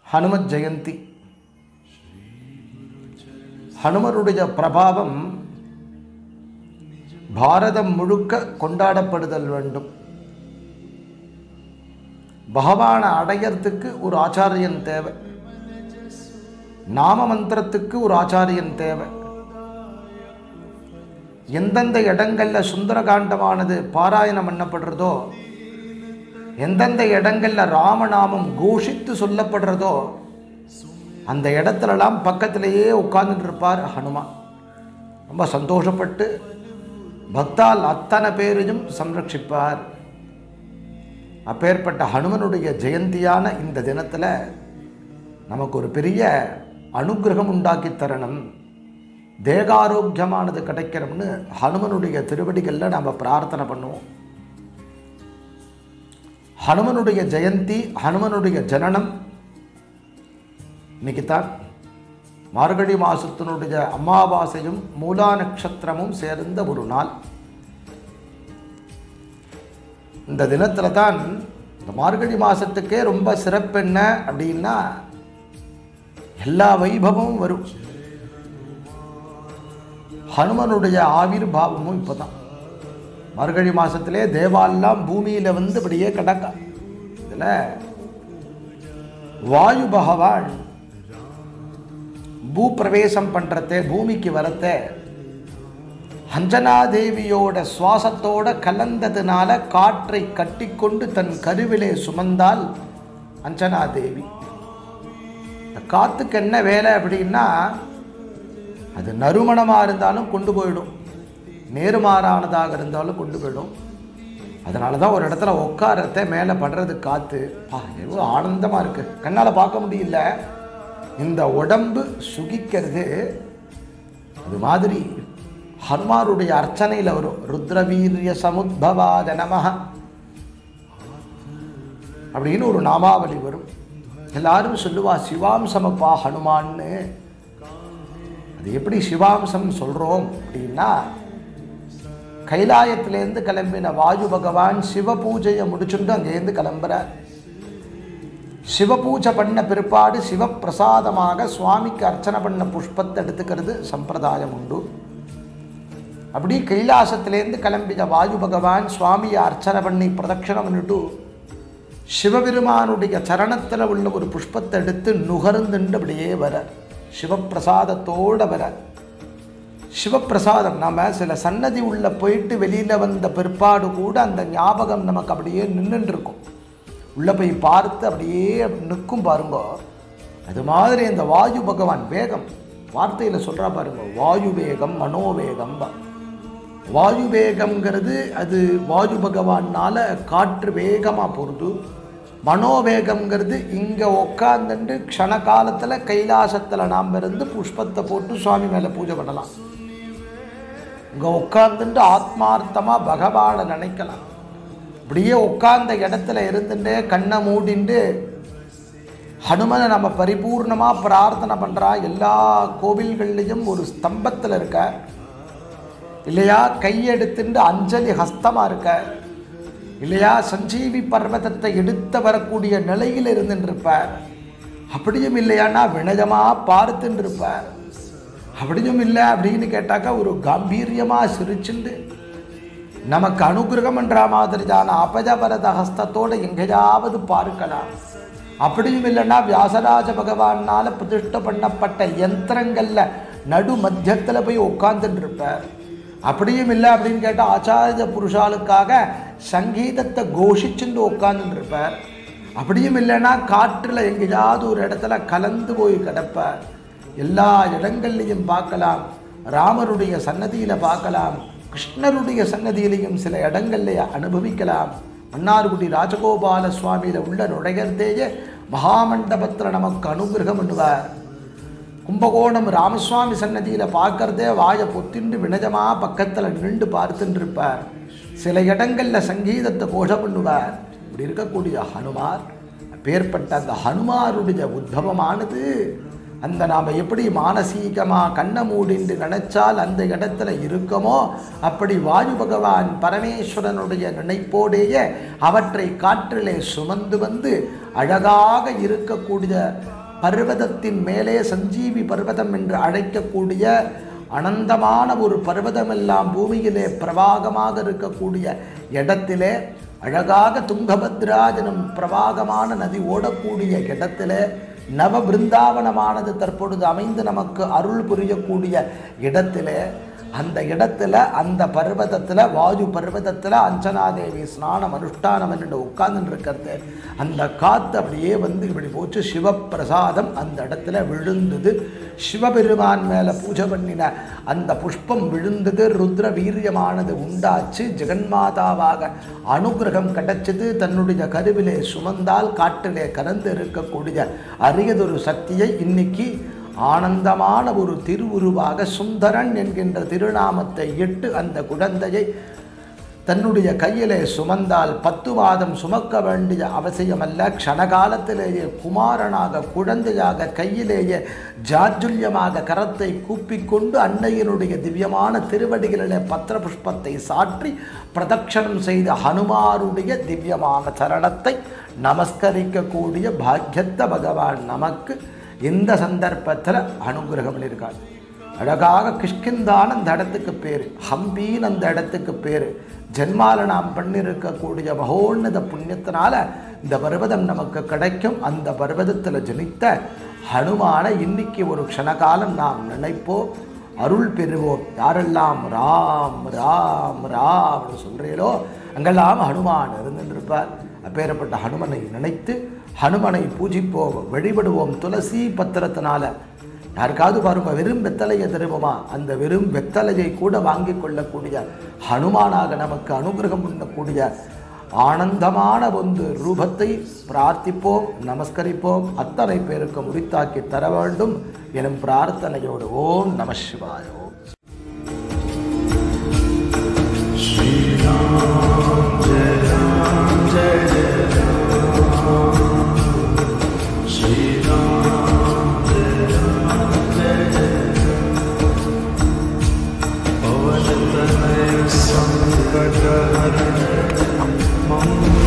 ஹனுமத் ஜெயந்தி ஹனுமருடைய பிரபாவம் பாரதம் முழுக்க கொண்டாடப்படுதல் வேண்டும் பகவானை அடையறதுக்கு ஒரு ஆச்சாரியன் தேவை நாம மந்திரத்துக்கு ஒரு ஆச்சாரியன் தேவை எந்தெந்த இடங்கள்ல சுந்தரகாண்டமானது பாராயணம் பண்ணப்படுறதோ எந்தெந்த இடங்கள்ல ராமநாமம் கோஷித்து சொல்லப்படுறதோ அந்த இடத்துலலாம் பக்கத்திலேயே உட்கார்ந்துட்டு இருப்பார் ஹனுமான் ரொம்ப சந்தோஷப்பட்டு பக்தால் அத்தனை பேரையும் சம்ரட்சிப்பார் அப்பேற்பட்ட ஹனுமனுடைய ஜெயந்தியான இந்த தினத்தில் நமக்கு ஒரு பெரிய அனுகிரகம் உண்டாக்கி தரணும் தேகாரோக்கியமானது கிடைக்கணும்னு ஹனுமனுடைய திருவடிகளில் நம்ம பிரார்த்தனை பண்ணுவோம் ஹனுமனுடைய ஜெயந்தி ஹனுமனுடைய ஜனனம் இன்னைக்கு தான் மார்கழி மாசத்தினுடைய அமாவாசையும் மூலா நட்சத்திரமும் சேர்ந்த ஒரு நாள் இந்த தினத்தில் தான் இந்த மார்கழி மாதத்துக்கே ரொம்ப சிறப்பென்ன அப்படின்னா எல்லா வைபவமும் வரும் ஹனுமனுடைய ஆவிர்பாவமும் இப்போ தான் மார்கழி மாதத்திலே தேவாலெல்லாம் பூமியில் வந்து அப்படியே கிடக்கா இதில் வாயு பகவான் பூப்பிரவேசம் பண்ணுறதே பூமிக்கு வரத்தே அஞ்சனாதேவியோட சுவாசத்தோட கலந்ததுனால காற்றை கட்டிக்கொண்டு தன் கருவிலே சுமந்தால் அஞ்சனாதேவி இந்த காத்துக்கு என்ன வேலை அப்படின்னா அது நறுமணமாக இருந்தாலும் கொண்டு போயிடும் நேர்மாறானதாக இருந்தாலும் கொண்டு போயிடும் அதனால தான் ஒரு இடத்துல உட்காரத்தை மேலே படுறது காற்று பா எவ்வளோ ஆனந்தமாக இருக்குது கண்ணால் பார்க்க முடியல இந்த உடம்பு சுகிக்கிறது அது மாதிரி ஹனுமாருடைய அர்ச்சனையில் வரும் ருத்ரவீரிய சமுத்பவாத நமஹ அப்படின்னு ஒரு நாமாவளி வரும் எல்லாரும் சொல்லுவா சிவாம்சமப்பா ஹனுமான்னு அது எப்படி சிவாம்சம் சொல்கிறோம் அப்படின்னா கைலாயத்திலேருந்து கிளம்பின வாயு பகவான் சிவ பூஜையை முடிச்சுட்டு அங்கேருந்து கிளம்புறார் சிவ பூஜை பண்ண பிற்பாடு சிவப்பிரசாதமாக சுவாமிக்கு அர்ச்சனை பண்ண புஷ்பத்தை எடுத்துக்கிறது சம்பிரதாயம் உண்டு அப்படி கைலாசத்திலேருந்து கிளம்பின வாயு பகவான் சுவாமியை அர்ச்சனை பண்ணி பிரதட்சணம் பண்ணிட்டு சிவபெருமானுடைய சரணத்தில் உள்ள ஒரு புஷ்பத்தை எடுத்து நுகர்ந்துண்டு அப்படியே வர சிவப்பிரசாதத்தோட வர சிவப்பிரசாதம் நம்ம சில சன்னதி உள்ள போயிட்டு வெளியில் வந்த பிற்பாடு கூட அந்த ஞாபகம் நமக்கு அப்படியே நின்றுட்டு இருக்கும் உள்ளே போய் பார்த்து அப்படியே நிற்கும் பாருங்க அது மாதிரி இந்த வாயு பகவான் வேகம் வார்த்தையில் சொல்கிறா பாருங்க வாயு வேகம் மனோவேகம் வாயு வேகம்ங்கிறது அது வாயு பகவானால் காற்று வேகமாக போகிறது மனோவேகம்ங்கிறது இங்கே உட்காந்துட்டு க்ஷண காலத்தில் கைலாசத்தில் நாம் இருந்து புஷ்பத்தை போட்டு சுவாமி மேலே பூஜை பண்ணலாம் இங்கே உட்காந்துட்டு ஆத்மார்த்தமாக பகவானை நினைக்கலாம் இப்படியே உட்கார்ந்த இடத்துல இருந்துட்டு கண்ணை மூடிண்டு ஹனுமனை நம்ம பரிபூர்ணமாக பிரார்த்தனை பண்ணுறா எல்லா கோவில்கள்லேயும் ஒரு ஸ்தம்பத்தில் இருக்க இல்லையா கையெடுத்துட்டு அஞ்சலி ஹஸ்தமாக இருக்க இல்லையா சஞ்சீவி பர்வதத்தை எடுத்து வரக்கூடிய நிலையில் இருந்துட்டு இருப்பார் அப்படியும் இல்லையானா வினயமாக பார்த்துட்டு இருப்பார் அப்படியும் இல்லை அப்படின்னு கேட்டாக்கா ஒரு காம்பீரியமாக சிரிச்சுண்டு நமக்கு அனுகிரகம் என்ற மாதிரியான அபஜபரத ஹஸ்தத்தோடு எங்கேயாவது பார்க்கலாம் அப்படியும் இல்லைன்னா வியாசராஜ பகவானால் பிரதிஷ்ட பண்ணப்பட்ட யந்திரங்களில் நடு மத்தியத்தில் போய் உட்காந்துட்டு இருப்பார் அப்படியும் இல்லை அப்படின்னு கேட்டால் ஆச்சாரிய புருஷாளுக்காக சங்கீதத்தை கோஷிச்சுட்டு உட்காந்துட்டு இருப்பார் அப்படியும் இல்லைன்னா காற்றில் எங்கேயாவது ஒரு இடத்துல கலந்து போய் கிடப்பார் எல்லா இடங்கள்லையும் பார்க்கலாம் ராமருடைய சன்னதியில் பார்க்கலாம் கிருஷ்ணருடைய சன்னதியிலையும் சில இடங்கள்ல அனுபவிக்கலாம் மன்னார்குடி ராஜகோபால சுவாமியில் உள்ள நுழைகிறதேயே மகாமண்டபத்தில் நமக்கு அனுகிரகம் பண்ணுவார் கும்பகோணம் ராமசுவாமி சன்னதியில் பார்க்கறதே வாயை பொத்திண்டு வினஜமாக பக்கத்தில் நின்று பார்த்துட்டு இருப்பார் சில இடங்களில் சங்கீதத்தை கோஷம் பண்ணுவார் இப்படி இருக்கக்கூடிய ஹனுமார் பேர்பட்ட அந்த ஹனுமாருடைய உத்தவமானது அந்த நாம் எப்படி மானசீகமாக கண்ணை மூடிண்டு நினைச்சால் அந்த இடத்துல இருக்கமோ அப்படி வாயு பகவான் பரமேஸ்வரனுடைய நினைப்போடேயே அவற்றை காற்றிலே சுமந்து வந்து அழகாக இருக்கக்கூடிய பர்வதத்தின் மேலே சஞ்சீவி பர்வதம் என்று அழைக்கக்கூடிய அனந்தமான ஒரு பர்வதமெல்லாம் பூமியிலே பிரவாகமாக இருக்கக்கூடிய இடத்திலே அழகாக துங்கபத்ராஜனும் பிரவாகமான நதி ஓடக்கூடிய இடத்திலே நவ பிருந்தாவனமானது தற்பொழுது அமைந்து நமக்கு அருள் புரியக்கூடிய இடத்திலே அந்த இடத்துல அந்த பர்வதத்தில் வாயு பர்வதத்தில் அஞ்சனாதேவி ஸ்நானம் அனுஷ்டானம் என்று உட்கார்ந்துட்டு இருக்கிறது அந்த காற்று அப்படியே வந்து இப்படி போச்சு சிவப்பிரசாதம் அந்த இடத்துல விழுந்தது சிவபெருமான் மேலே பூஜை பண்ணின அந்த புஷ்பம் விழுந்தது ருத்ர வீரியமானது உண்டாச்சு ஜெகன்மாதாவாக அனுகிரகம் கிடைச்சது தன்னுடைய கருவிலே சுமந்தால் காட்டிலே கலந்து இருக்கக்கூடிய அரியதொரு சக்தியை இன்னைக்கு ஆனந்தமான ஒரு திருவுருவாக சுந்தரன் என்கின்ற திருநாமத்தை இட்டு அந்த குழந்தையை தன்னுடைய கையிலே சுமந்தால் பத்து மாதம் சுமக்க வேண்டிய அவசியமல்ல க்ஷணகாலத்திலேயே குமாரனாக குழந்தையாக கையிலேயே ஜாஜுல்யமாக கரத்தை கூப்பிக்கொண்டு அன்னையினுடைய திவ்யமான திருவடிகளிலே பத்திர புஷ்பத்தை சாற்றி பிரதட்சணம் செய்த ஹனுமாருடைய திவ்யமான சரணத்தை நமஸ்கரிக்கக்கூடிய பாக்கியத்த பகவான் நமக்கு இந்த சந்தர்ப்பத்தில் அனுகிரகம் பண்ணியிருக்கார் அழகாக கிஷ்கிந்தான அந்த இடத்துக்கு பேர் ஹம்பின்னு அந்த இடத்துக்கு பேர் ஜென்மால நாம் பண்ணியிருக்கக்கூடிய மகோன்னத புண்ணியத்தினால இந்த பர்வதம் நமக்கு கிடைக்கும் அந்த பர்வதத்தில் ஜனித்த ஹனுமானை இன்னைக்கு ஒரு க்ஷணகாலம் நாம் நினைப்போம் அருள் பெறுவோம் யாரெல்லாம் ராம் ராம் ராம்னு சொல்கிறீங்களோ அங்கெல்லாம் ஹனுமான் இருந்துருப்பார் அப்பேற்பட்ட ஹனுமனை நினைத்து ஹனுமனை பூஜிப்போம் வழிபடுவோம் துளசி பத்திரத்தினால யாருக்காவது பாருங்க வெறும் வெத்தலையை தருவோமா அந்த வெறும் வெத்தலையை கூட வாங்கி கொள்ளக்கூடிய ஹனுமானாக நமக்கு அனுகிரகம் பண்ணக்கூடிய ஆனந்தமான ಒಂದು ரூபத்தை பிரார்த்திப்போம் நமஸ்கரிப்போம் அத்தனை பேருக்கு முடித்தாக்கி தர வேண்டும் எனும் பிரார்த்தனையோடு ஓம் நம சிவாய ஓம் संकटहरण मम